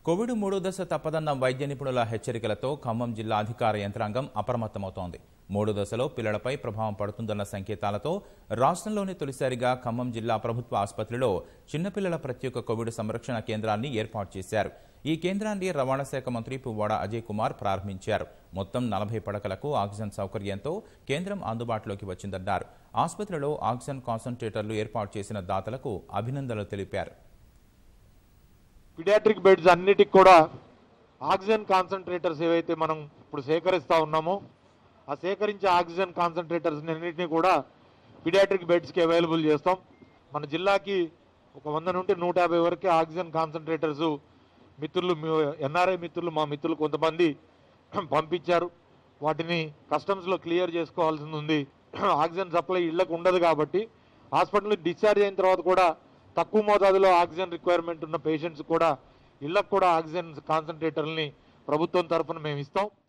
Covid మూడో దశ తప్పదన్న వైద్య నిపుణుల హెచ్చరికలతో ఖమ్మం జిల్లా అధికార యంత్రాంగం అప్రమత్తమవుతోంది మూడో దశలో పిల్లలపై ప్రభావం పడుతుందన్న సంకేతాలతో రాష్ట్రంలోనే తొలిసారిగా ఖమ్మం జిల్లా ప్రభుత్వ ఆసుపత్రిలో చిన్నపిల్లల ప్రత్యేక కోవిడ్ సంరక్షణ కేంద్రాన్ని ఏర్పాటు చేశారు ఈ కేంద్రాన్ని రవాణా శాఖ మంత్రి పువ్వాడ అజయ్ కుమార్ ప్రారంభించారు మొత్తం నలభై పడకలకు ఆక్సిజన్ సౌకర్యంతో కేంద్రం అందుబాటులోకి వచ్చిందన్నారు ఆసుపత్రిలో ఆక్సిజన్ కాన్సంట్రేటర్లు ఏర్పాటు చేసిన దాతలకు అభినందనలు తెలిపారు పిడియాట్రిక్ బెడ్స్ అన్నిటికి కూడా ఆక్సిజన్ కాన్సన్ట్రేటర్స్ ఏవైతే మనం ఇప్పుడు సేకరిస్తూ ఉన్నామో ఆ సేకరించే ఆక్సిజన్ కాన్సన్ట్రేటర్స్ అన్నింటినీ కూడా పిడియాట్రిక్ బెడ్స్కి అవైలబుల్ చేస్తాం మన జిల్లాకి ఒక వంద నుండి నూట యాభై వరకు ఆక్సిజన్ కాన్సన్ట్రేటర్స్ మిత్రులు ఎన్ఆర్ఐ మిత్రులు మా మిత్రులు కొంతమంది పంపించారు వాటిని కస్టమ్స్లో క్లియర్ చేసుకోవాల్సి ఉంది ఆక్సిజన్ సప్లై ఇళ్లకు ఉండదు కాబట్టి హాస్పిటల్ డిశ్చార్జ్ అయిన తర్వాత కూడా తక్కువ మోతాదులో ఆక్సిజన్ రిక్వైర్మెంట్ ఉన్న పేషెంట్స్ కూడా ఇళ్లకు కూడా ఆక్సిజన్ కాన్సన్ట్రేటర్ని ప్రభుత్వం తరఫున మేము ఇస్తాం